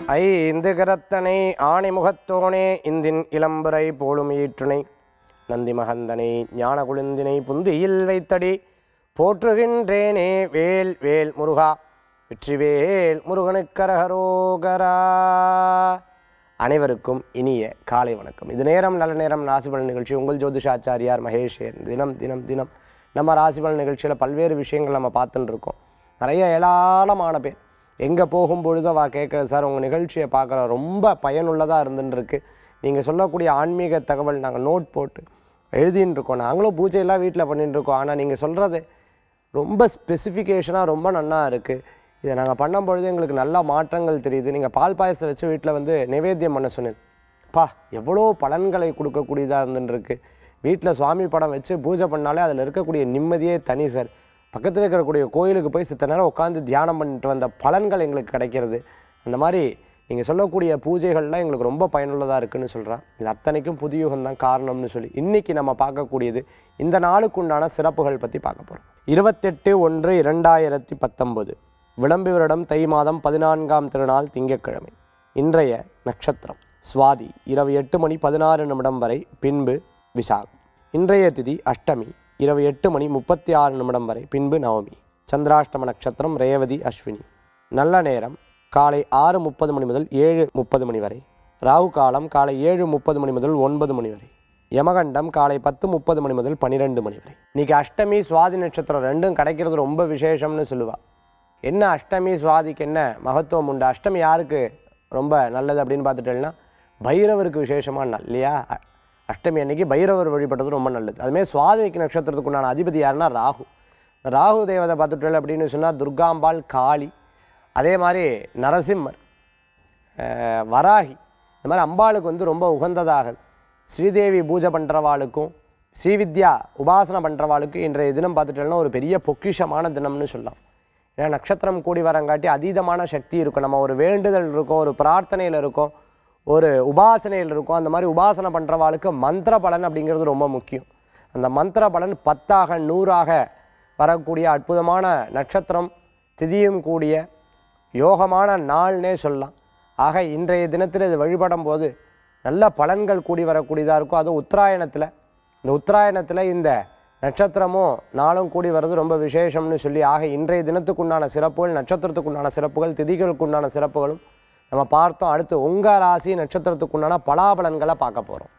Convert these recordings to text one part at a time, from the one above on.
ஐந்து கரத்தனை ஆணிமுகத்தோனே இந்தின் இளம்புரை போலும் ஈற்றுணை நந்தி மகந்தனை ஞான குழுந்தினை புந்தியில் வைத்தடி போற்றுகின்றேனே வேல் வேல் முருகா வெற்றிவேல் முருகனுக்கரகரோகரா அனைவருக்கும் இனிய காலை வணக்கம் இது நேரம் நல்ல நேரம் ராசிபலன் நிகழ்ச்சி உங்கள் ஜோதிஷாச்சாரியார் மகேஷேர் தினம் தினம் தினம் நம்ம ராசிபலன் நிகழ்ச்சியில் பல்வேறு விஷயங்கள் நம்ம பார்த்துட்டு இருக்கோம் நிறைய ஏராளமான பேர் எங்கே போகும்பொழுது அவள் கேட்குறது சார் உங்கள் நிகழ்ச்சியை பார்க்குற ரொம்ப பயனுள்ளதாக இருந்துன்னு இருக்கு நீங்கள் சொல்லக்கூடிய ஆன்மீக தகவல் நாங்கள் நோட் போட்டு எழுதின்னு இருக்கோம் நாங்களும் பூஜையெல்லாம் வீட்டில் பண்ணிட்டு இருக்கோம் ஆனால் நீங்கள் சொல்கிறது ரொம்ப ஸ்பெசிஃபிகேஷனாக ரொம்ப நல்லா இருக்குது இதை நாங்கள் பண்ணும்பொழுது எங்களுக்கு நல்ல மாற்றங்கள் தெரியுது நீங்கள் பால் பாயசத்தை வச்சு வீட்டில் வந்து நிவேத்தியம் பண்ண சொன்னேன் பா எவ்வளோ பலன்களை கொடுக்கக்கூடியதாக இருந்துருக்கு வீட்டில் சுவாமி படம் வச்சு பூஜை பண்ணாலே அதில் இருக்கக்கூடிய நிம்மதியே தனி சார் பக்கத்தில் இருக்கக்கூடிய கோயிலுக்கு போய் சித்த நேரம் உட்காந்து தியானம் பண்ணிட்டு வந்த பலன்கள் எங்களுக்கு கிடைக்கிறது அந்த மாதிரி நீங்கள் சொல்லக்கூடிய பூஜைகள்லாம் எங்களுக்கு ரொம்ப பயனுள்ளதாக இருக்குன்னு சொல்கிறேன் இது அத்தனைக்கும் புதியுகம் தான் காரணம்னு சொல்லி இன்றைக்கி நம்ம பார்க்கக்கூடியது இந்த நாளுக்கு உண்டான சிறப்புகள் பற்றி பார்க்க போகிறோம் இருபத்தெட்டு ஒன்று இரண்டாயிரத்தி பத்தொம்பது விளம்புவரிடம் தை மாதம் பதினான்காம் திருநாள் திங்கட்கிழமை இன்றைய நட்சத்திரம் சுவாதி இரவு எட்டு மணி பதினாறு நிமிடம் வரை பின்பு விசாகம் இன்றைய திதி அஷ்டமி இரவு எட்டு மணி முப்பத்தி ஆறு நிமிடம் வரை பின்பு நவமி சந்திராஷ்டம நட்சத்திரம் ரேவதி அஸ்வினி நல்ல நேரம் காலை ஆறு முப்பது மணி முதல் ஏழு முப்பது மணி வரை ராகு காலம் காலை ஏழு முப்பது மணி முதல் ஒன்பது மணி வரை யமகண்டம் காலை பத்து முப்பது மணி முதல் பன்னிரெண்டு மணி வரை இன்னைக்கு அஷ்டமி சுவாதி நட்சத்திரம் ரெண்டும் கிடைக்கிறது ரொம்ப விசேஷம்னு சொல்லுவா என்ன அஷ்டமி சுவாதிக்கு என்ன மகத்துவம் உண்டு அஷ்டமி யாருக்கு ரொம்ப நல்லது அப்படின்னு பார்த்துட்டேன்னா பைரவருக்கு விசேஷமான நாள் இல்லையா அ- அஷ்டமி அன்னைக்கு பைரவர் வழிபட்டது ரொம்ப நல்லது அதுமாதிரி சுவாதிக்கு நட்சத்திரத்துக்கு உண்டான அதிபதி யாருன்னா ராகு ராகு தேவதை பார்த்துட்டேன் அப்படின்னு சொன்னால் துர்காம்பாள் காளி அதே மாதிரி நரசிம்மர் அஹ், வராகி இந்த மாதிரி அம்பாளுக்கு வந்து ரொம்ப உகந்ததாக ஸ்ரீதேவி பூஜை பண்ணுறவாளுக்கும் ஸ்ரீவித்யா உபாசனை பண்ணுறவாளுக்கும் இன்றைய தினம் பார்த்துட்டோம்னா ஒரு பெரிய பொக்கிஷமான தினம்னு சொல்லலாம் ஏன்னா நட்சத்திரம் கூடி வரங்காட்டி அதீதமான சக்தி இருக்கும் நம்ம ஒரு வேண்டுதல் இருக்கும் ஒரு பிரார்த்தனையில் இருக்கும் ஒரு உபாசனையில் இருக்கும் அந்த மாதிரி உபாசனை பண்ணுறவாளுக்கு மந்திர பலன் அப்படிங்கிறது ரொம்ப முக்கியம் அந்த மந்திர பலன் பத்தாக நூறாக வரக்கூடிய அற்புதமான நட்சத்திரம் திதியும் கூடிய யோகமான நாள்னே சொல்லலாம் ஆக இன்றைய தினத்தில் இது வழிபடும் போது நல்ல பலன்கள் கூடி வரக்கூடியதாக இருக்கும் அதுவும் உத்தராயணத்தில் இந்த உத்தராயணத்தில் இந்த நட்சத்திரமும் நாளும் கூடி வர்றது ரொம்ப விசேஷம்னு சொல்லி ஆக இன்றைய தினத்துக்குண்டான சிறப்புகள் நட்சத்திரத்துக்குண்டான சிறப்புகள் திதிகளுக்குண்டான சிறப்புகளும் நம்ம பார்த்தோம் அடுத்து உங்கள் ராசி நட்சத்திரத்துக்குண்டான பலாபலன்களை பார்க்க போகிறோம்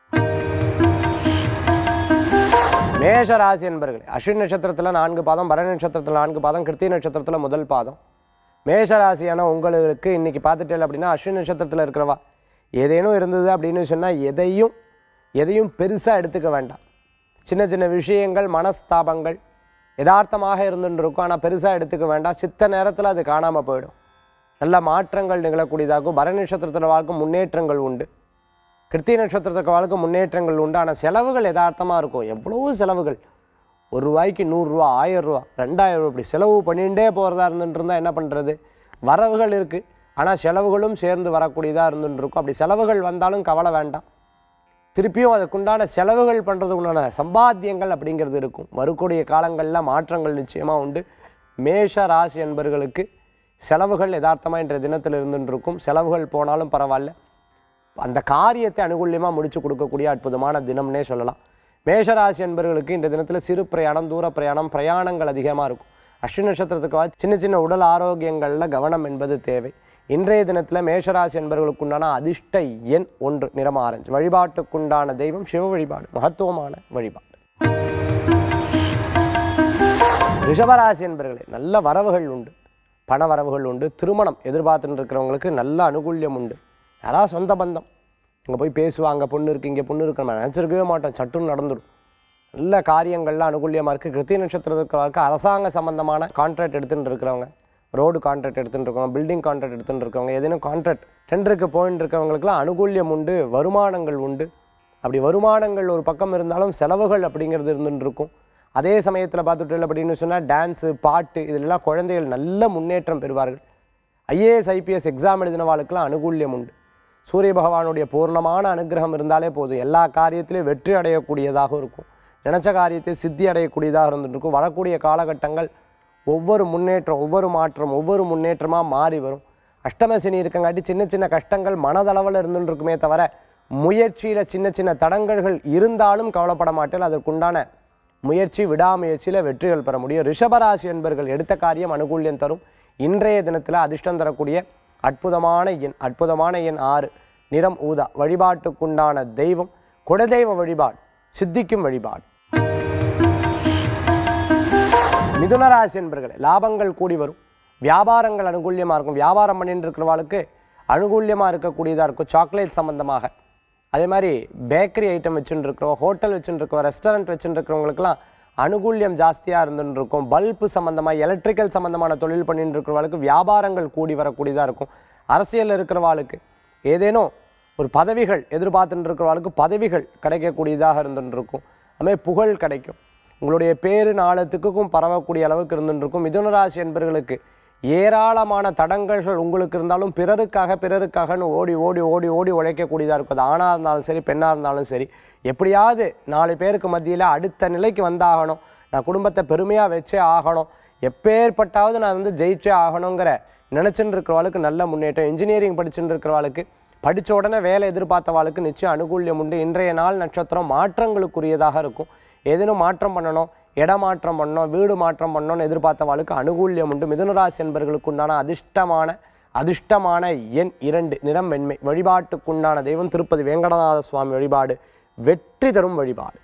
மேஷ ராசி என்பர்களே அஸ்வின் நட்சத்திரத்தில் நான்கு பாதம் பரண நட்சத்திரத்தில் நான்கு பாதம் கிருத்திகை நட்சத்திரத்தில் முதல் பாதம் மேஷ ராசியான உங்களுக்கு இன்னைக்கு பார்த்துட்டேன் அப்படின்னா அஸ்வின் நட்சத்திரத்தில் இருக்கிறவா ஏதேனும் இருந்தது அப்படின்னு சொன்னால் எதையும் எதையும் பெருசாக எடுத்துக்க வேண்டாம் சின்ன சின்ன விஷயங்கள் மனஸ்தாபங்கள் யதார்த்தமாக இருந்துட்டு இருக்கும் ஆனால் பெருசாக எடுத்துக்க வேண்டாம் சித்த நேரத்தில் அது காணாமல் போயிடும் நல்ல மாற்றங்கள் நிகழக்கூடியதாகும் பர நட்சத்திரத்தில் வாழ்க்கும் முன்னேற்றங்கள் உண்டு கிருத்திகை நட்சத்திரத்துக்கு வாழ்க்கை முன்னேற்றங்கள் உண்டு ஆனால் செலவுகள் யதார்த்தமாக இருக்கும் எவ்வளோ செலவுகள் ஒரு ரூபாய்க்கு நூறுரூவா ஆயிரம் ரூபா ரெண்டாயிரம் ரூபா இப்படி செலவு பண்ணிகிட்டே போகிறதா இருந்துட்டு இருந்தால் என்ன பண்ணுறது வரவுகள் இருக்குது ஆனால் செலவுகளும் சேர்ந்து வரக்கூடியதாக இருந்துட்டு இருக்கும் அப்படி செலவுகள் வந்தாலும் கவலை வேண்டாம் திருப்பியும் அதுக்குண்டான செலவுகள் பண்ணுறதுக்கு உண்டான சம்பாத்தியங்கள் அப்படிங்கிறது இருக்கும் வரக்கூடிய காலங்களில் மாற்றங்கள் நிச்சயமாக உண்டு மேஷ ராசி என்பர்களுக்கு செலவுகள் யதார்த்தமாக இன்றைய தினத்தில் இருந்துட்டு இருக்கும் செலவுகள் போனாலும் பரவாயில்ல அந்த காரியத்தை அனுகூல்யமாக முடிச்சு கொடுக்கக்கூடிய அற்புதமான தினம்னே சொல்லலாம் மேஷராசி என்பவர்களுக்கு இந்த தினத்தில் சிறு பிரயாணம் தூர பிரயாணம் பிரயாணங்கள் அதிகமாக இருக்கும் அஸ்வினி நட்சத்திரத்துக்கு வா- சின்ன சின்ன உடல் ஆரோக்கியங்களில் கவனம் என்பது தேவை இன்றைய தினத்தில் மேஷராசி என்பவர்களுக்குண்டான அதிர்ஷ்ட எண் ஒன்று நிறம் ஆரஞ்சு வழிபாட்டுக்குண்டான தெய்வம் சிவ வழிபாடு மகத்துவமான வழிபாடு ரிஷபராசி என்பவர்களே நல்ல வரவுகள் உண்டு பண வரவுகள் உண்டு திருமணம் எதிர்பார்த்துட்டு இருக்கிறவங்களுக்கு நல்ல அனுகூல்யம் உண்டு யாராவது சொந்த பந்தம் அங்கே போய் பேசுவாங்க பொண்ணு இருக்கு இங்கே பொண்ணு இருக்கு நம்ம நினச்சிருக்கவே மாட்டோம் சட்டுன்னு நடந்துடும் நல்ல காரியங்கள்லாம் அனுகூல்யமாக இருக்குது கிருத்திய நட்சத்திரத்தில் இருக்கிறவங்களுக்கு அரசாங்க சம்பந்தமான கான்ட்ராக்ட் எடுத்துகிட்டு இருக்கிறவங்க ரோடு கான்ட்ராக்ட் எடுத்துகிட்டு இருக்கவங்க பில்டிங் கான்ட்ராக்ட் எடுத்துகிட்டு இருக்கவங்க ஏதேனும் கான்ட்ராக்ட் டெண்டருக்கு போயின்னு இருக்கவங்களுக்குலாம் அனுகூல்யம் உண்டு வருமானங்கள் உண்டு அப்படி வருமானங்கள் ஒரு பக்கம் இருந்தாலும் செலவுகள் அப்படிங்கிறது இருந்துட்டு இருக்கும் அதே சமயத்தில் பார்த்துட்டு அப்படின்னு சொன்னால் டான்ஸு பாட்டு இதிலெல்லாம் குழந்தைகள் நல்ல முன்னேற்றம் பெறுவார்கள் ஐஏஎஸ் ஐபிஎஸ் எக்ஸாம் எழுதினவாளுக்கெல்லாம் அனுகூல்யம் உண்டு சூரிய பகவானுடைய பூர்ணமான அனுகிரகம் இருந்தாலே போதும் எல்லா காரியத்திலையும் வெற்றி அடையக்கூடியதாக இருக்கும் நினச்ச காரியத்தை சித்தி அடையக்கூடியதாக இருந்துட்டு இருக்கும் வரக்கூடிய காலகட்டங்கள் ஒவ்வொரு முன்னேற்றம் ஒவ்வொரு மாற்றம் ஒவ்வொரு முன்னேற்றமாக மாறி வரும் அஷ்டம சனி இருக்கங்காட்டி சின்ன சின்ன கஷ்டங்கள் மனதளவில் இருந்துட்டு இருக்குமே தவிர முயற்சியில் சின்ன சின்ன தடங்கல்கள் இருந்தாலும் கவலைப்பட மாட்டேன் அதற்குண்டான முயற்சி விடாமுயற்சியில் வெற்றிகள் பெற முடியும் ரிஷபராசி என்பர்கள் எடுத்த காரியம் அனுகூல்யம் தரும் இன்றைய தினத்தில் அதிர்ஷ்டம் தரக்கூடிய அற்புதமான எண் அற்புதமான எண் ஆறு நிறம் ஊதா வழிபாட்டுக்குண்டான தெய்வம் குலதெய்வ வழிபாடு சித்திக்கும் வழிபாடு மிதுனராசி என்பர்களே லாபங்கள் கூடி வரும் வியாபாரங்கள் அனுகூல்யமாக இருக்கும் வியாபாரம் பண்ணிட்டு இருக்கிறவாளுக்கு அனுகூல்யமாக இருக்கக்கூடியதாக இருக்கும் சாக்லேட் சம்மந்தமாக அதே மாதிரி பேக்கரி ஐட்டம் வச்சுட்டு இருக்கிறோம் ஹோட்டல் வச்சுட்டு இருக்கோம் ரெஸ்டாரண்ட் வச்சுட்டு இருக்கிறவங்களுக்குலாம் அனுகூல்யம் ஜாஸ்தியாக இருந்துட்டு இருக்கும் பல்பு சம்மந்தமாக எலக்ட்ரிக்கல் சம்மந்தமான தொழில் பண்ணிட்டு இருக்கிறவாளுக்கு வியாபாரங்கள் கூடி வரக்கூடியதாக இருக்கும் அரசியலில் இருக்கிறவாளுக்கு ஏதேனும் ஒரு பதவிகள் எதிர்பார்த்துட்டு இருக்கிறவாளுக்கு பதவிகள் கிடைக்கக்கூடியதாக இருந்துட்டு இருக்கும் அதுமாதிரி புகழ் கிடைக்கும் உங்களுடைய பேரு நாளத்துக்கும் பரவக்கூடிய அளவுக்கு இருந்துட்டு இருக்கும் மிதுனராசி என்பர்களுக்கு ஏராளமான தடங்கல்கள் உங்களுக்கு இருந்தாலும் பிறருக்காக பிறருக்காகன்னு ஓடி ஓடி ஓடி ஓடி உழைக்கக்கூடியதாக இருக்கும் அது ஆணாக இருந்தாலும் சரி பெண்ணாக இருந்தாலும் சரி எப்படியாவது நாலு பேருக்கு மத்தியில் அடுத்த நிலைக்கு வந்தாகணும் நான் குடும்பத்தை பெருமையாக வச்சே ஆகணும் எப்பேற்பட்டாவது நான் வந்து ஜெயிச்சே ஆகணுங்கிற நினச்சிட்டு இருக்கிறவாளுக்கு நல்ல முன்னேற்றம் இன்ஜினியரிங் படிச்சுட்டு இருக்கிறவாளுக்கு படித்த உடனே வேலை எதிர்பார்த்தவாளுக்கு நிச்சயம் அனுகூல்யம் உண்டு இன்றைய நாள் நட்சத்திரம் மாற்றங்களுக்குரியதாக இருக்கும் ஏதேனும் மாற்றம் பண்ணணும் இடமாற்றம் பண்ணணும் வீடு மாற்றம் பண்ணணும்னு எதிர்பார்த்தவாளுக்கு அனுகூல்யம் உண்டு மிதுனராசி என்பர்களுக்கு உண்டான அதிர்ஷ்டமான அதிர்ஷ்டமான எண் இரண்டு நிறம் வெண்மை வழிபாட்டுக்குண்டான தெய்வம் திருப்பதி வேங்கடநாத சுவாமி வழிபாடு வெற்றி தரும் வழிபாடு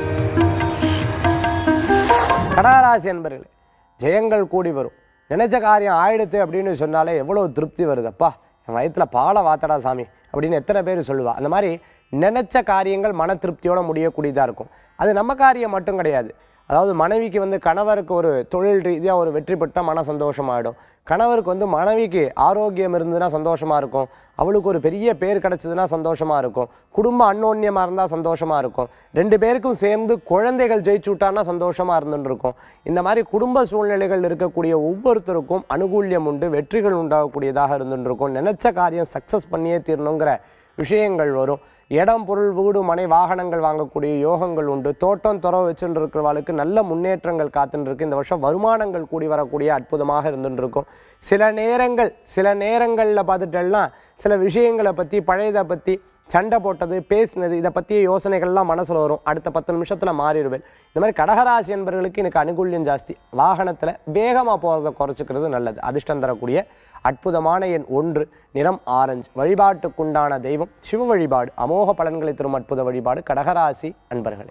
கடகராசி என்பர்களே ஜெயங்கள் கூடி வரும் நினைச்ச காரியம் ஆயிடுத்து அப்படின்னு சொன்னாலே எவ்வளோ திருப்தி வருதப்பா என் வயிற்றில் பாலை வாத்தடா சாமி அப்படின்னு எத்தனை பேர் சொல்லுவா அந்த மாதிரி நினைச்ச காரியங்கள் மன திருப்தியோட முடியக்கூடியதாக இருக்கும் அது நம்ம காரியம் மட்டும் கிடையாது அதாவது மனைவிக்கு வந்து கணவருக்கு ஒரு தொழில் ரீதியாக ஒரு வெற்றி பெற்றால் மன சந்தோஷமாயிடும் கணவருக்கு வந்து மனைவிக்கு ஆரோக்கியம் இருந்ததுன்னா சந்தோஷமா இருக்கும் அவளுக்கு ஒரு பெரிய பேர் கிடைச்சதுன்னா சந்தோஷமா இருக்கும் குடும்ப அன்னோன்யமாக இருந்தால் சந்தோஷமா இருக்கும் ரெண்டு பேருக்கும் சேர்ந்து குழந்தைகள் ஜெயிச்சு விட்டான்னா சந்தோஷமா இருந்துட்டு இருக்கும் இந்த மாதிரி குடும்ப சூழ்நிலைகள் இருக்கக்கூடிய ஒவ்வொருத்தருக்கும் அனுகூல்யம் உண்டு வெற்றிகள் உண்டாகக்கூடியதாக இருந்துட்டு இருக்கும் நினைச்ச காரியம் சக்ஸஸ் பண்ணியே தீரணுங்கிற விஷயங்கள் வரும் இடம் பொருள் வீடு மனை வாகனங்கள் வாங்கக்கூடிய யோகங்கள் உண்டு தோட்டம் துறவு வச்சுட்டு இருக்கிறவாளுக்கு நல்ல முன்னேற்றங்கள் காத்துட்டு இருக்கு இந்த வருஷம் வருமானங்கள் கூடி வரக்கூடிய அற்புதமாக இருந்துட்டு இருக்கும் சில நேரங்கள் சில நேரங்களில் பார்த்துட்டேன்னா சில விஷயங்களை பற்றி பழையதை பற்றி சண்டை போட்டது பேசினது இதை பற்றிய யோசனைகள்லாம் மனசில் வரும் அடுத்த பத்து நிமிஷத்தில் மாறிடுவேன் இந்த மாதிரி கடகராசி என்பவர்களுக்கு எனக்கு அனுகூல்யம் ஜாஸ்தி வாகனத்தில் வேகமாக போகிறத குறைச்சிக்கிறது நல்லது அதிர்ஷ்டம் தரக்கூடிய அற்புதமான எண் ஒன்று நிறம் ஆரஞ்சு வழிபாட்டுக்குண்டான தெய்வம் சிவ வழிபாடு அமோக பலன்களை தரும் அற்புத வழிபாடு கடகராசி அன்பர்களே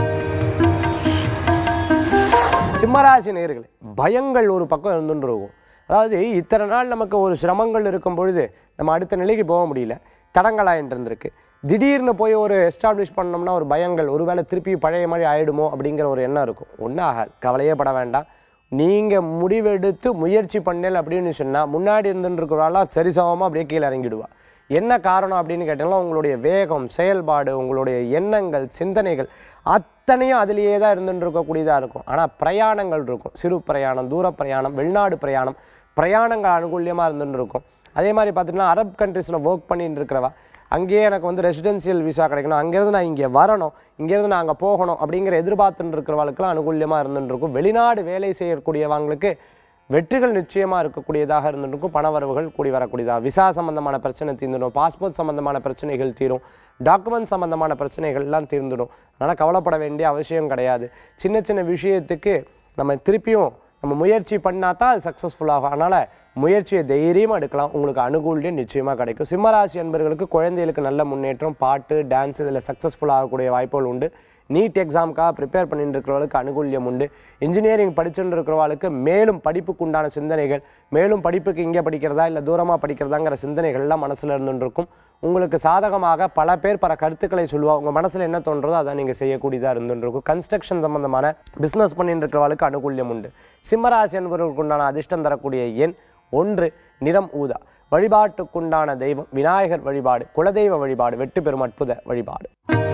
சிம்மராசி நேர்களே பயங்கள் ஒரு பக்கம் இருந்துட்டு இருக்கும் அதாவது இத்தனை நாள் நமக்கு ஒரு சிரமங்கள் இருக்கும் பொழுது நம்ம அடுத்த நிலைக்கு போக முடியல தடங்களாயிட்டு இருந்திருக்கு திடீர்னு போய் ஒரு எஸ்டாப்ளிஷ் பண்ணோம்னா ஒரு பயங்கள் ஒருவேளை திருப்பி பழைய மாதிரி ஆயிடுமோ அப்படிங்கிற ஒரு எண்ணம் இருக்கும் ஒன்றும் ஆகாது கவலையே பட வேண்டாம் நீங்கள் முடிவெடுத்து முயற்சி பண்ணல அப்படின்னு சொன்னால் முன்னாடி இருந்துட்டு இருக்கிறவாலாம் சரிசமமாக அப்படியே கீழே இறங்கிடுவா என்ன காரணம் அப்படின்னு கேட்டாலும் உங்களுடைய வேகம் செயல்பாடு உங்களுடைய எண்ணங்கள் சிந்தனைகள் அத்தனையும் அதிலேயே தான் இருந்துட்டு இருக்கக்கூடியதாக இருக்கும் ஆனால் பிரயாணங்கள் இருக்கும் சிறு பிரயாணம் தூர பிரயாணம் வெளிநாடு பிரயாணம் பிரயாணங்கள் அனுகூல்யமாக இருந்துட்டு இருக்கும் அதே மாதிரி பார்த்திங்கன்னா அரப் கண்ட்ரீஸில் ஒர்க் பண்ணிட்டு இருக்கிறவா அங்கேயே எனக்கு வந்து ரெசிடென்சியல் விசா கிடைக்கணும் அங்கேருந்து நான் இங்கே வரணும் இங்கேருந்து நான் அங்கே போகணும் அப்படிங்கிற எதிர்பார்த்துட்டு இருக்கிறவங்களுக்குலாம் அனுகூல்யமாக இருந்துட்டு இருக்கும் வெளிநாடு வேலை செய்யக்கூடியவங்களுக்கு வெற்றிகள் நிச்சயமாக இருக்கக்கூடியதாக இருந்துருக்கும் பணவரவுகள் கூடி வரக்கூடியதாக விசா சம்பந்தமான பிரச்சனை தீர்ந்துடும் பாஸ்போர்ட் சம்பந்தமான பிரச்சனைகள் தீரும் டாக்குமெண்ட் சம்பந்தமான பிரச்சனைகள்லாம் தீர்ந்துடும் அதனால் கவலைப்பட வேண்டிய அவசியம் கிடையாது சின்ன சின்ன விஷயத்துக்கு நம்ம திருப்பியும் நம்ம முயற்சி பண்ணால் தான் அது சக்ஸஸ்ஃபுல் ஆகும் அதனால் முயற்சியை தைரியமாக எடுக்கலாம் உங்களுக்கு அனுகூல்யம் நிச்சயமாக கிடைக்கும் சிம்மராசி என்பவர்களுக்கு குழந்தைகளுக்கு நல்ல முன்னேற்றம் பாட்டு டான்ஸ் இதில் சக்ஸஸ்ஃபுல் ஆகக்கூடிய வாய்ப்புகள் உண்டு நீட் எக்ஸாமுக்காக ப்ரிப்பேர் பண்ணிட்டு இருக்கிறவங்களுக்கு அனுகூல்யம் உண்டு இன்ஜினியரிங் படிச்சுட்டு இருக்கிறவங்களுக்கு மேலும் படிப்புக்கு உண்டான சிந்தனைகள் மேலும் படிப்புக்கு இங்கே படிக்கிறதா இல்லை தூரமாக படிக்கிறதாங்கிற சிந்தனைகள்லாம் மனசில் இருந்துட்டு இருக்கும் உங்களுக்கு சாதகமாக பல பேர் பல கருத்துக்களை சொல்லுவா உங்கள் மனசில் என்ன தோன்றதோ அதை நீங்கள் செய்யக்கூடியதாக இருந்துட்டு இருக்கும் கன்ஸ்ட்ரக்ஷன் சம்பந்தமான பிஸ்னஸ் பண்ணிட்டு இருக்கிறவங்களுக்கு அனுகூல்யம் உண்டு சிம்மராசி என்பவர்களுக்கு உண்டான அதிர்ஷ்டம் தரக்கூடிய எண் ஒன்று நிறம் ஊதா வழிபாட்டுக்குண்டான தெய்வம் விநாயகர் வழிபாடு குலதெய்வ வழிபாடு வெற்றி பெறும் அற்புத வழிபாடு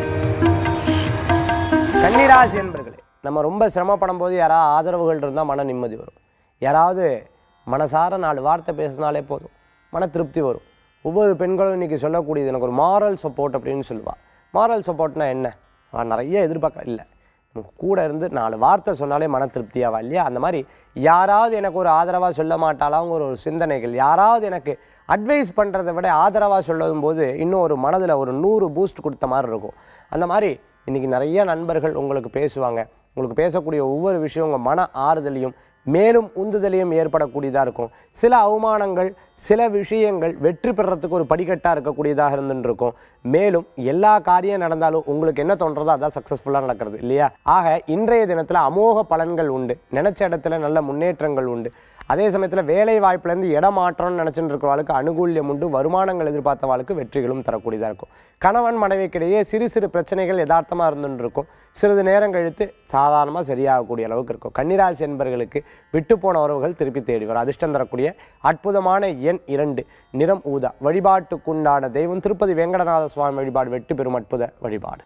கன்னிராசி என்பர்களே நம்ம ரொம்ப சிரமப்படும் போது யாராவது ஆதரவுகள் இருந்தால் மன நிம்மதி வரும் யாராவது மனசார நாலு வார்த்தை பேசினாலே போதும் மன திருப்தி வரும் ஒவ்வொரு பெண்களும் இன்றைக்கி சொல்லக்கூடியது எனக்கு ஒரு மாரல் சப்போர்ட் அப்படின்னு சொல்லுவாள் மாரல் சப்போர்ட்னா என்ன அவன் நிறைய எதிர்பார்க்க இல்லை நம்ம கூட இருந்து நாலு வார்த்தை சொன்னாலே மன திருப்தியாவா இல்லையா அந்த மாதிரி யாராவது எனக்கு ஒரு ஆதரவாக சொல்ல மாட்டாளாங்கிற ஒரு சிந்தனைகள் யாராவது எனக்கு அட்வைஸ் பண்ணுறதை விட ஆதரவாக சொல்லும் போது இன்னும் ஒரு மனதில் ஒரு நூறு பூஸ்ட் கொடுத்த மாதிரி இருக்கும் அந்த மாதிரி இன்றைக்கி நிறைய நண்பர்கள் உங்களுக்கு பேசுவாங்க உங்களுக்கு பேசக்கூடிய ஒவ்வொரு விஷயம் உங்கள் மன ஆறுதலையும் மேலும் உந்துதலையும் ஏற்படக்கூடியதாக இருக்கும் சில அவமானங்கள் சில விஷயங்கள் வெற்றி பெறத்துக்கு ஒரு படிக்கட்டாக இருக்கக்கூடியதாக இருந்துட்டு இருக்கும் மேலும் எல்லா காரியம் நடந்தாலும் உங்களுக்கு என்ன தோன்றதோ அதான் சக்ஸஸ்ஃபுல்லாக நடக்கிறது இல்லையா ஆக இன்றைய தினத்தில் அமோக பலன்கள் உண்டு நினச்ச இடத்துல நல்ல முன்னேற்றங்கள் உண்டு அதே சமயத்தில் வேலை வாய்ப்புலேருந்து இடமாற்றம்னு நினச்சிட்டு இருக்கிறவளுக்கு அனுகூல்யம் உண்டு வருமானங்கள் எதிர்பார்த்தவாளுக்கு வெற்றிகளும் தரக்கூடியதாக இருக்கும் கணவன் மனைவிக்கிடையே சிறு சிறு பிரச்சனைகள் யதார்த்தமாக இருந்துட்டு இருக்கும் சிறிது நேரம் கழித்து சாதாரணமாக சரியாகக்கூடிய அளவுக்கு இருக்கும் கன்னிராசி என்பர்களுக்கு விட்டு போன உறவுகள் திருப்பி தேடி வரும் அதிர்ஷ்டம் தரக்கூடிய அற்புதமான எண் இரண்டு நிறம் ஊதா வழிபாட்டுக்குண்டான தெய்வம் திருப்பதி வெங்கடநாத சுவாமி வழிபாடு வெற்றி பெறும் அற்புத வழிபாடு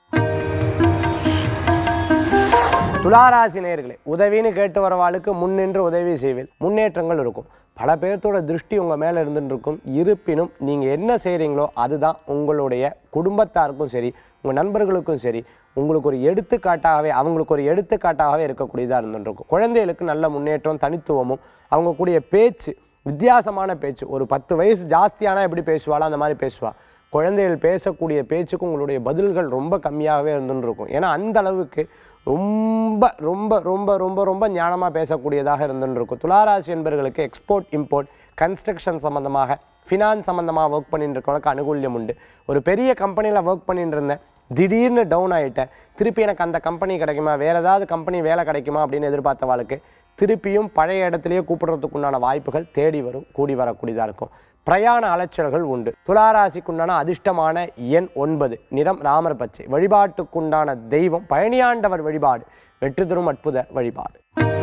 துளாராசி நேயர்களே உதவின்னு கேட்டு வரவாளுக்கு முன்னின்று உதவி செய்வேன் முன்னேற்றங்கள் இருக்கும் பல பேர்த்தோட திருஷ்டி உங்கள் மேலே இருந்துட்டு இருக்கும் இருப்பினும் நீங்கள் என்ன செய்கிறீங்களோ அதுதான் உங்களுடைய குடும்பத்தாருக்கும் சரி உங்கள் நண்பர்களுக்கும் சரி உங்களுக்கு ஒரு எடுத்துக்காட்டாகவே அவங்களுக்கு ஒரு எடுத்துக்காட்டாகவே இருக்கக்கூடியதாக இருந்துட்டு இருக்கும் குழந்தைகளுக்கு நல்ல முன்னேற்றம் தனித்துவமும் அவங்க கூடிய பேச்சு வித்தியாசமான பேச்சு ஒரு பத்து வயசு ஜாஸ்தியானா எப்படி பேசுவாளோ அந்த மாதிரி பேசுவா குழந்தைகள் பேசக்கூடிய பேச்சுக்கு உங்களுடைய பதில்கள் ரொம்ப கம்மியாகவே இருந்துன்னு இருக்கும் ஏன்னா அந்த அளவுக்கு ரொம்ப ரொம்ப ரொம்ப ரொம்ப ரொம்ப ஞானமாக பேசக்கூடியதாக இருந்துன்னு இருக்கும் துளாராசி என்பவர்களுக்கு எக்ஸ்போர்ட் இம்போர்ட் கன்ஸ்ட்ரக்ஷன் சம்மந்தமாக ஃபினான்ஸ் சம்மந்தமாக ஒர்க் பண்ணிட்டு இருக்கவங்களுக்கு அனுகூல்யம் உண்டு ஒரு பெரிய கம்பெனியில் ஒர்க் பண்ணிட்டு இருந்தேன் திடீர்னு டவுன் ஆகிட்டேன் திருப்பி எனக்கு அந்த கம்பெனி கிடைக்குமா வேறு ஏதாவது கம்பெனி வேலை கிடைக்குமா அப்படின்னு எதிர்பார்த்தவாளுக்கு திருப்பியும் பழைய இடத்துலையே கூப்பிடுறதுக்குண்டான வாய்ப்புகள் தேடி வரும் கூடி வரக்கூடியதாக இருக்கும் பிரயாண அலைச்சல்கள் உண்டு துளாராசிக்குண்டான அதிர்ஷ்டமான எண் ஒன்பது நிறம் ராமர் பச்சை வழிபாட்டுக்குண்டான தெய்வம் பழனியாண்டவர் வழிபாடு வெற்றி தரும் அற்புத வழிபாடு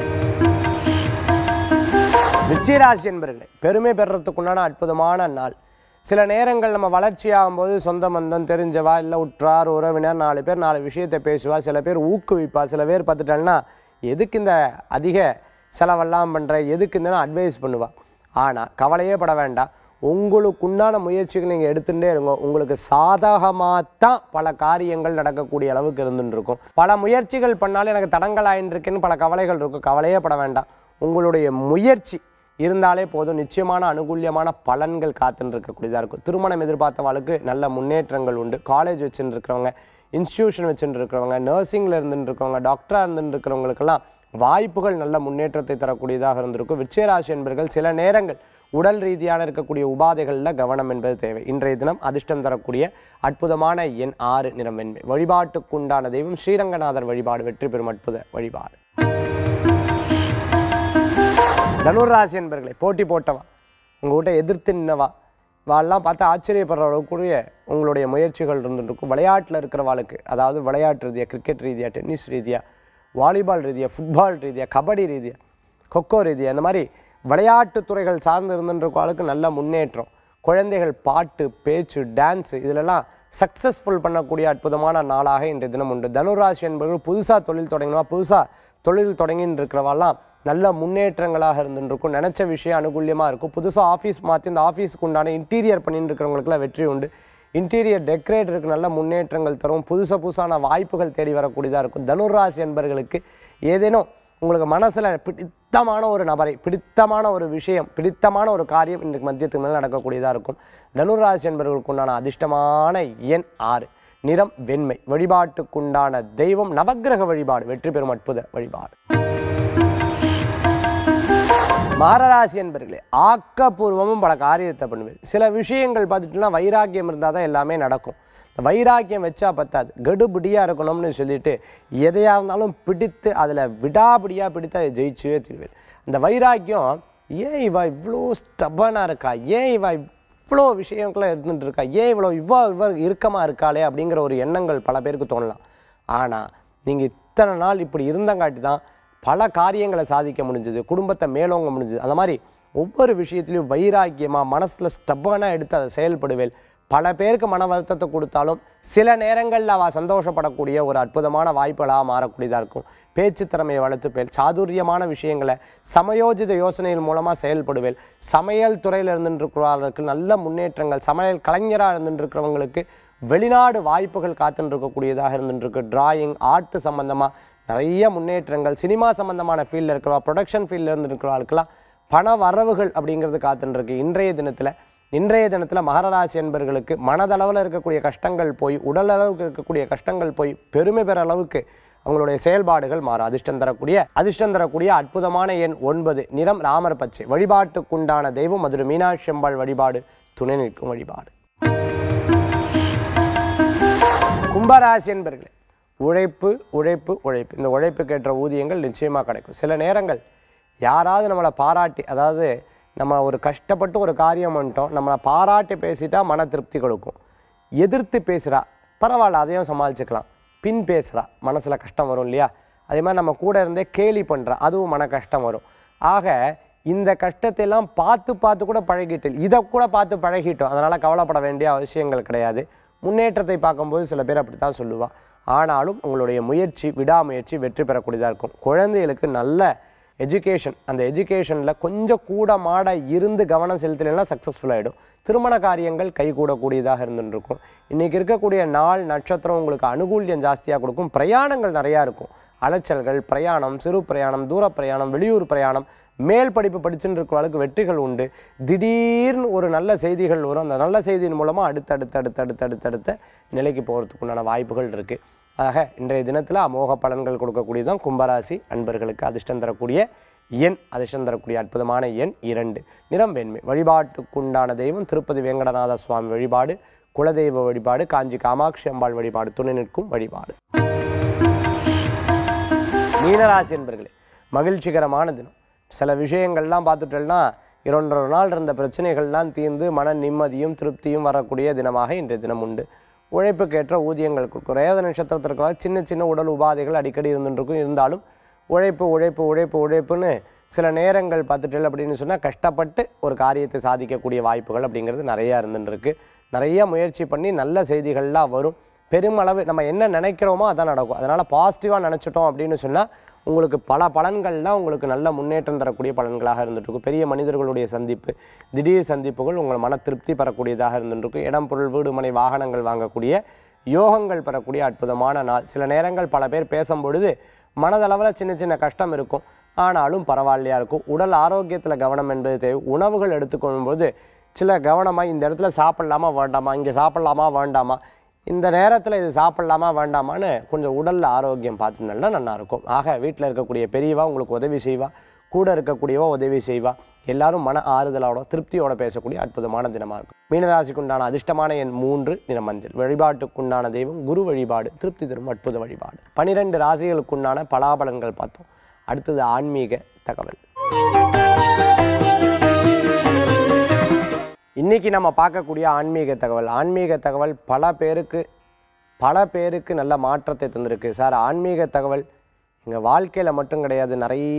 விருச்சிகராசி என்பர்களே பெருமை பெறத்துக்குண்டான அற்புதமான நாள் சில நேரங்கள் நம்ம வளர்ச்சி ஆகும்போது சொந்த பந்தம் தெரிஞ்சவா இல்லை உற்றார் உறவினர் நாலு பேர் நாலு விஷயத்தை பேசுவா சில பேர் ஊக்குவிப்பா சில பேர் பார்த்துட்டேன்னா எதுக்கு இந்த அதிக செலவெல்லாம் பண்ணுற எதுக்கு இந்த அட்வைஸ் பண்ணுவா ஆனால் கவலையே பட வேண்டாம் உங்களுக்குண்டான முயற்சிகள் நீங்கள் எடுத்துகிட்டே இருங்க உங்களுக்கு சாதகமாக தான் பல காரியங்கள் நடக்கக்கூடிய அளவுக்கு இருந்துட்டு இருக்கும் பல முயற்சிகள் பண்ணாலும் எனக்கு தடங்கள் ஆயின்னு பல கவலைகள் இருக்கும் கவலையே பட வேண்டாம் உங்களுடைய முயற்சி இருந்தாலே போதும் நிச்சயமான அனுகூல்யமான பலன்கள் காத்துன்னு இருக்கக்கூடியதாக இருக்கும் திருமணம் எதிர்பார்த்தவாளுக்கு நல்ல முன்னேற்றங்கள் உண்டு காலேஜ் வச்சுட்டு இருக்கிறவங்க இன்ஸ்டியூஷன் வச்சுட்டு இருக்கிறவங்க நர்சிங்கில் இருந்துட்டு இருக்கிறவங்க டாக்டராக இருந்துட்டு இருக்கிறவங்களுக்கெல்லாம் வாய்ப்புகள் நல்ல முன்னேற்றத்தை தரக்கூடியதாக இருந்திருக்கும் விச்சயராசி என்பர்கள் சில நேரங்கள் உடல் ரீதியான இருக்கக்கூடிய உபாதைகளில் கவனம் என்பது தேவை இன்றைய தினம் அதிர்ஷ்டம் தரக்கூடிய அற்புதமான எண் ஆறு நிறம் வெண்மை வழிபாட்டுக்குண்டான தெய்வம் ஸ்ரீரங்கநாதர் வழிபாடு வெற்றி பெறும் அற்புத வழிபாடு தனுராசி என்பர்களே போட்டி போட்டவா உங்கள்கிட்ட எதிர்த்து நின்னவா வாள்லாம் பார்த்து ஆச்சரியப்படுற அளவுக்குரிய உங்களுடைய முயற்சிகள் இருந்துருக்கும் விளையாட்டில் இருக்கிறவாளுக்கு அதாவது விளையாட்டு ரீதியாக கிரிக்கெட் ரீதியாக டென்னிஸ் ரீதியாக வாலிபால் ரீதியாக ஃபுட்பால் ரீதியாக கபடி ரீதியாக கொக்கோ ரீதியாக இந்த மாதிரி விளையாட்டுத் துறைகள் சார்ந்து இருந்துருக்கவாளுக்கு நல்ல முன்னேற்றம் குழந்தைகள் பாட்டு பேச்சு டான்ஸு இதிலெல்லாம் சக்ஸஸ்ஃபுல் பண்ணக்கூடிய அற்புதமான நாளாக இன்றைய தினம் உண்டு தனுராசி என்பவர்கள் புதுசாக தொழில் தொடங்கினா புதுசாக தொழில் தொடங்கின்னு இருக்கிறவெல்லாம் நல்ல முன்னேற்றங்களாக இருந்துருக்கும் நினச்ச விஷயம் அனுகூல்யமாக இருக்கும் புதுசாக ஆஃபீஸ் மாற்றி இந்த ஆஃபீஸுக்கு உண்டான இன்டீரியர் பண்ணிட்டு இருக்கிறவங்களுக்குலாம் வெற்றி உண்டு இன்டீரியர் டெக்கரேட்டருக்கு நல்ல முன்னேற்றங்கள் தரும் புதுசு புதுசான வாய்ப்புகள் தேடி வரக்கூடியதாக இருக்கும் தனுராசி என்பர்களுக்கு ஏதேனும் உங்களுக்கு மனசில் பிடித்தமான ஒரு நபரை பிடித்தமான ஒரு விஷயம் பிடித்தமான ஒரு காரியம் இன்றைக்கு மத்தியத்துக்கு மேலே நடக்கக்கூடியதாக இருக்கும் தனுராசி என்பவர்களுக்கு உண்டான அதிர்ஷ்டமான எண் ஆறு நிறம் வெண்மை வழிபாட்டுக்குண்டான தெய்வம் நவக்கிரக வழிபாடு வெற்றி பெறும் அற்புத வழிபாடு மாரராசி என்பர்களே ஆக்கப்பூர்வமும் பல காரியத்தை பண்ணுவேன் சில விஷயங்கள் பார்த்துட்டுனா வைராக்கியம் இருந்தால் தான் எல்லாமே நடக்கும் இந்த வைராக்கியம் வச்சா பத்தாது கடுபிடியாக இருக்கணும்னு சொல்லிட்டு எதையாக இருந்தாலும் பிடித்து அதில் விடாபிடியாக பிடித்து அதை ஜெயிச்சுவே தீர்வேன் இந்த வைராக்கியம் ஏன் இவ இவ்வளோ ஸ்டபனாக இருக்கா ஏன் இவ இவ்வளோ விஷயங்கள்லாம் இருந்துட்டு இருக்கா ஏன் இவ்வளோ இவ்வளோ இவ்வளோ இறுக்கமாக இருக்காளே அப்படிங்கிற ஒரு எண்ணங்கள் பல பேருக்கு தோணலாம் ஆனால் நீங்கள் இத்தனை நாள் இப்படி இருந்தங்காட்டி தான் பல காரியங்களை சாதிக்க முடிஞ்சது குடும்பத்தை மேலோங்க முடிஞ்சது அந்த மாதிரி ஒவ்வொரு விஷயத்துலையும் வைராக்கியமாக மனசில் ஸ்டப்பானாக எடுத்து அதை செயல்படுவேன் பல பேருக்கு மன வருத்தத்தை கொடுத்தாலும் சில நேரங்களில் அவள் சந்தோஷப்படக்கூடிய ஒரு அற்புதமான வாய்ப்புகளாக மாறக்கூடியதாக இருக்கும் பேச்சு திறமையை வளர்த்துப்பேன் சாதுரியமான விஷயங்களை சமயோஜித யோசனைகள் மூலமாக செயல்படுவேன் சமையல் துறையில் இருந்துருக்கிறவர்களுக்கு நல்ல முன்னேற்றங்கள் சமையல் கலைஞராக இருந்துருக்கிறவங்களுக்கு வெளிநாடு வாய்ப்புகள் காத்துன்னு இருக்கக்கூடியதாக இருந்துருக்கு டிராயிங் ஆர்ட் சம்பந்தமாக நிறைய முன்னேற்றங்கள் சினிமா சம்பந்தமான ஃபீல்டில் இருக்கிறவா ப்ரொடக்ஷன் ஃபீல்டில் இருந்துருக்கிறவர்களுக்கெல்லாம் பண வரவுகள் அப்படிங்கிறது காத்துன்னு இருக்கு இன்றைய தினத்தில் இன்றைய தினத்தில் மகர ராசி என்பர்களுக்கு மனதளவில் இருக்கக்கூடிய கஷ்டங்கள் போய் உடல் அளவுக்கு இருக்கக்கூடிய கஷ்டங்கள் போய் பெருமை பெற அளவுக்கு அவங்களுடைய செயல்பாடுகள் மாறும் அதிர்ஷ்டம் தரக்கூடிய அதிர்ஷ்டம் தரக்கூடிய அற்புதமான எண் ஒன்பது நிறம் ராமர் பச்சை வழிபாட்டுக்குண்டான தெய்வம் மதுரை மீனாட்சி அம்பாள் வழிபாடு துணை நிற்கும் வழிபாடு கும்பராசி என்பர்களே உழைப்பு உழைப்பு உழைப்பு இந்த உழைப்புக்கேற்ற ஊதியங்கள் நிச்சயமாக கிடைக்கும் சில நேரங்கள் யாராவது நம்மளை பாராட்டி அதாவது நம்ம ஒரு கஷ்டப்பட்டு ஒரு காரியம் பண்ணிட்டோம் நம்மளை பாராட்டி பேசிட்டா மன திருப்தி கொடுக்கும் எதிர்த்து பேசுகிறா பரவாயில்ல அதையும் சமாளிச்சுக்கலாம் பின் பேசுகிறா மனசில் கஷ்டம் வரும் இல்லையா அதே மாதிரி நம்ம கூட இருந்தே கேலி பண்ணுறா அதுவும் மன கஷ்டம் வரும் ஆக இந்த கஷ்டத்தை எல்லாம் பார்த்து பார்த்து கூட பழகிட்டு இதை கூட பார்த்து பழகிட்டோம் அதனால் கவலைப்பட வேண்டிய அவசியங்கள் கிடையாது முன்னேற்றத்தை பார்க்கும்போது சில பேர் அப்படி தான் சொல்லுவா ஆனாலும் உங்களுடைய முயற்சி விடாமுயற்சி வெற்றி பெறக்கூடியதாக இருக்கும் குழந்தைகளுக்கு நல்ல எஜுகேஷன் அந்த எஜுகேஷனில் கொஞ்சம் கூட மாட இருந்து கவனம் செலுத்தலைன்னா சக்ஸஸ்ஃபுல் ஆகிடும் திருமண காரியங்கள் கைகூடக்கூடியதாக இருந்துட்டு இருக்கும் இன்றைக்கி இருக்கக்கூடிய நாள் நட்சத்திரம் உங்களுக்கு அனுகூல்யம் ஜாஸ்தியாக கொடுக்கும் பிரயாணங்கள் நிறையா இருக்கும் அலைச்சல்கள் பிரயாணம் சிறு பிரயாணம் தூர பிரயாணம் வெளியூர் பிரயாணம் மேல் படிப்பு படிச்சுட்டு இருக்கிறவங்களுக்கு வெற்றிகள் உண்டு திடீர்னு ஒரு நல்ல செய்திகள் வரும் அந்த நல்ல செய்தியின் மூலமாக அடுத்து அடுத்து அடுத்து அடுத்து அடுத்து அடுத்த நிலைக்கு போகிறதுக்கு உண்டான வாய்ப்புகள் இருக்குது ஆக இன்றைய தினத்தில் அமோக பலன்கள் கொடுக்கக்கூடியதான் கும்பராசி அன்பர்களுக்கு அதிர்ஷ்டம் தரக்கூடிய எண் அதிர்ஷ்டம் தரக்கூடிய அற்புதமான எண் இரண்டு நிறம் வெண்மை வழிபாட்டுக்குண்டான தெய்வம் திருப்பதி வேங்கடநாத சுவாமி வழிபாடு குலதெய்வ வழிபாடு காஞ்சி காமாட்சி அம்பாள் வழிபாடு துணை நிற்கும் வழிபாடு மீனராசி என்பர்களே மகிழ்ச்சிகரமான தினம் சில விஷயங்கள்லாம் பார்த்துட்டோம்னா இரண்டரை நாள் இருந்த பிரச்சனைகள்லாம் தீர்ந்து மன நிம்மதியும் திருப்தியும் வரக்கூடிய தினமாக இன்றைய தினம் உண்டு உழைப்புக்கேற்ற ஊதியங்கள் கொடுக்கும் ரேவத நட்சத்திரத்திற்காக சின்ன சின்ன உடல் உபாதைகள் அடிக்கடி இருந்துருக்கும் இருந்தாலும் உழைப்பு உழைப்பு உழைப்பு உழைப்புன்னு சில நேரங்கள் பார்த்துட்டு அப்படின்னு சொன்னால் கஷ்டப்பட்டு ஒரு காரியத்தை சாதிக்கக்கூடிய வாய்ப்புகள் அப்படிங்கிறது நிறையா இருந்துருக்கு நிறைய முயற்சி பண்ணி நல்ல செய்திகள்லாம் வரும் பெருமளவு நம்ம என்ன நினைக்கிறோமோ அதான் நடக்கும் அதனால் பாசிட்டிவாக நினச்சிட்டோம் அப்படின்னு சொன்னால் உங்களுக்கு பல பலன்கள்லாம் உங்களுக்கு நல்ல முன்னேற்றம் தரக்கூடிய பலன்களாக இருந்துட்டு இருக்கும் பெரிய மனிதர்களுடைய சந்திப்பு திடீர் சந்திப்புகள் உங்கள் மன திருப்தி பெறக்கூடியதாக இருந்துருக்கும் இடம் பொருள் வீடு மனை வாகனங்கள் வாங்கக்கூடிய யோகங்கள் பெறக்கூடிய அற்புதமான நாள் சில நேரங்கள் பல பேர் பேசும்பொழுது மனதளவில் சின்ன சின்ன கஷ்டம் இருக்கும் ஆனாலும் பரவாயில்லையா இருக்கும் உடல் ஆரோக்கியத்தில் கவனம் என்பது தேவை உணவுகள் எடுத்துக்கொள்ளும்போது சில கவனமாக இந்த இடத்துல சாப்பிட்லாமா வேண்டாமா இங்கே சாப்பிட்லாமா வேண்டாமா இந்த நேரத்தில் இது சாப்பிட்லாமா வேண்டாமான்னு கொஞ்சம் உடலில் ஆரோக்கியம் பார்த்துட்டோம்னா நல்லா இருக்கும் ஆக வீட்டில் இருக்கக்கூடிய பெரியவா உங்களுக்கு உதவி செய்வா கூட இருக்கக்கூடியவா உதவி செய்வா எல்லாரும் மன ஆறுதலோட திருப்தியோட பேசக்கூடிய அற்புதமான தினமாக இருக்கும் மீனராசிக்குண்டான அதிர்ஷ்டமான எண் மூன்று நிற மஞ்சள் வழிபாட்டுக்குண்டான தெய்வம் குரு வழிபாடு திருப்தி தரும் அற்புத வழிபாடு பனிரெண்டு ராசிகளுக்குண்டான பலாபலன்கள் பார்த்தோம் அடுத்தது ஆன்மீக தகவல் இன்னைக்கு நம்ம பார்க்கக்கூடிய ஆன்மீக தகவல் ஆன்மீக தகவல் பல பேருக்கு பல பேருக்கு நல்ல மாற்றத்தை தந்திருக்கு சார் ஆன்மீக தகவல் எங்கள் வாழ்க்கையில் மட்டும் கிடையாது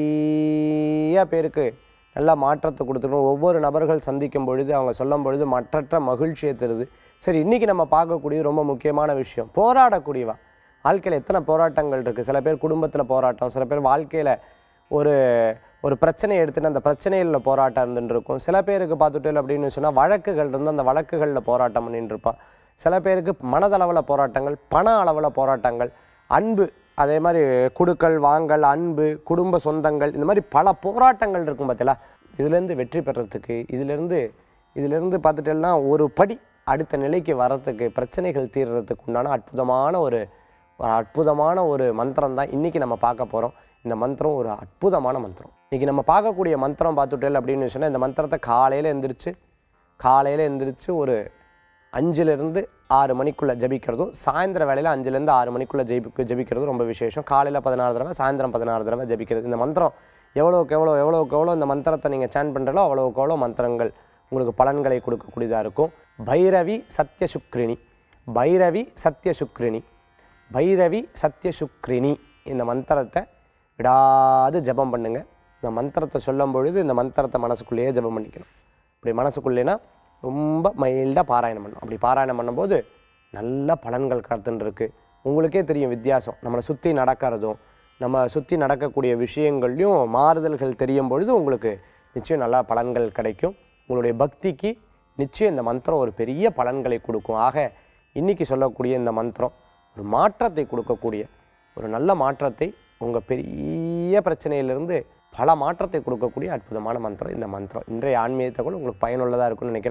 நிறைய பேருக்கு நல்ல மாற்றத்தை கொடுத்துருக்கோம் ஒவ்வொரு நபர்கள் சந்திக்கும் பொழுது அவங்க சொல்லும் பொழுது மற்றற்ற மகிழ்ச்சியை தருது சரி இன்றைக்கி நம்ம பார்க்கக்கூடிய ரொம்ப முக்கியமான விஷயம் போராடக்கூடியவா வாழ்க்கையில் எத்தனை போராட்டங்கள் இருக்குது சில பேர் குடும்பத்தில் போராட்டம் சில பேர் வாழ்க்கையில் ஒரு ஒரு பிரச்சனையை எடுத்துட்டு அந்த பிரச்சனைகளில் போராட்டம் இருந்துட்டு இருக்கும் சில பேருக்கு பார்த்துட்டு அப்படின்னு சொன்னால் வழக்குகள் இருந்து அந்த வழக்குகளில் போராட்டம் பண்ணிட்டு இருப்பான் சில பேருக்கு மனதளவில் போராட்டங்கள் பண அளவில் போராட்டங்கள் அன்பு அதே மாதிரி குடுக்கல் வாங்கல் அன்பு குடும்ப சொந்தங்கள் இந்த மாதிரி பல போராட்டங்கள் இருக்கும் பார்த்தீங்களா இதுலேருந்து வெற்றி பெறத்துக்கு இதிலேருந்து இதிலேருந்து பார்த்துட்டேன்னா ஒரு படி அடுத்த நிலைக்கு வர்றதுக்கு பிரச்சனைகள் தீர்றதுக்கு உண்டான அற்புதமான ஒரு ஒரு அற்புதமான ஒரு மந்திரம் தான் இன்றைக்கி நம்ம பார்க்க போகிறோம் இந்த மந்திரம் ஒரு அற்புதமான மந்திரம் இன்றைக்கி நம்ம பார்க்கக்கூடிய மந்திரம் பார்த்துட்டேல் அப்படின்னு சொன்னால் இந்த மந்திரத்தை காலையில் எந்திரிச்சு காலையில் எந்திரிச்சு ஒரு அஞ்சுலேருந்து ஆறு மணிக்குள்ளே ஜபிக்கிறதும் சாயந்தர வேளையில் அஞ்சுலேருந்து ஆறு மணிக்குள்ளே ஜெபி ஜபிக்கிறதும் ரொம்ப விசேஷம் காலையில் பதினாறு தடவை சாயந்தரம் பதினாறு தடவை ஜபிக்கிறது இந்த மந்திரம் எவ்வளோக்கு எவ்வளோ எவ்வளோக்கு எவ்வளோ இந்த மந்திரத்தை நீங்கள் சேன் பண்ணுறீங்களோ அவ்வளோக்கு எவ்வளோ மந்திரங்கள் உங்களுக்கு பலன்களை கொடுக்கக்கூடியதாக இருக்கும் பைரவி சத்ய சுக்ரினி பைரவி சத்ய சுக்ரினி பைரவி சத்ய சுக்ரினி இந்த மந்திரத்தை விடாது ஜெபம் பண்ணுங்க இந்த மந்திரத்தை சொல்லும் பொழுது இந்த மந்திரத்தை மனசுக்குள்ளேயே ஜெபம் பண்ணிக்கணும் இப்படி மனசுக்குள்ளேனா ரொம்ப மைல்டாக பாராயணம் பண்ணணும் அப்படி பாராயணம் பண்ணும்போது நல்ல பலன்கள் காத்துன்னு இருக்கு உங்களுக்கே தெரியும் வித்தியாசம் நம்மளை சுற்றி நடக்கிறதும் நம்ம சுற்றி நடக்கக்கூடிய விஷயங்கள்லையும் மாறுதல்கள் தெரியும் பொழுது உங்களுக்கு நிச்சயம் நல்ல பலன்கள் கிடைக்கும் உங்களுடைய பக்திக்கு நிச்சயம் இந்த மந்திரம் ஒரு பெரிய பலன்களை கொடுக்கும் ஆக இன்னைக்கு சொல்லக்கூடிய இந்த மந்திரம் ஒரு மாற்றத்தை கொடுக்கக்கூடிய ஒரு நல்ல மாற்றத்தை உங்கள் பெரிய பிரச்சனையிலிருந்து பல மாற்றத்தை கொடுக்கக்கூடிய அற்புதமான மந்திரம் இந்த மந்திரம் இன்றைய ஆன்மீக தகவல் உங்களுக்கு பயனுள்ளதாக இருக்கும்னு நினைக்கிறேன்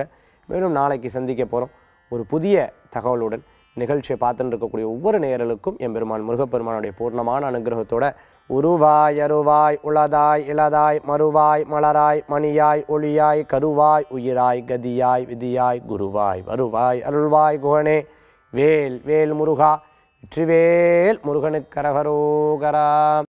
மேலும் நாளைக்கு சந்திக்க போகிறோம் ஒரு புதிய தகவலுடன் நிகழ்ச்சியை பார்த்துட்டு இருக்கக்கூடிய ஒவ்வொரு நேயர்களுக்கும் எம்பெருமான் முருகப்பெருமானுடைய பூர்ணமான அனுகிரகத்தோட உருவாய் அருவாய் உளதாய் இளதாய் மறுவாய் மலராய் மணியாய் ஒளியாய் கருவாய் உயிராய் கதியாய் விதியாய் குருவாய் வருவாய் அருள்வாய் குகனே வேல் வேல் முருகா வெற்றிவேல் முருகனுக்கரகரோகரா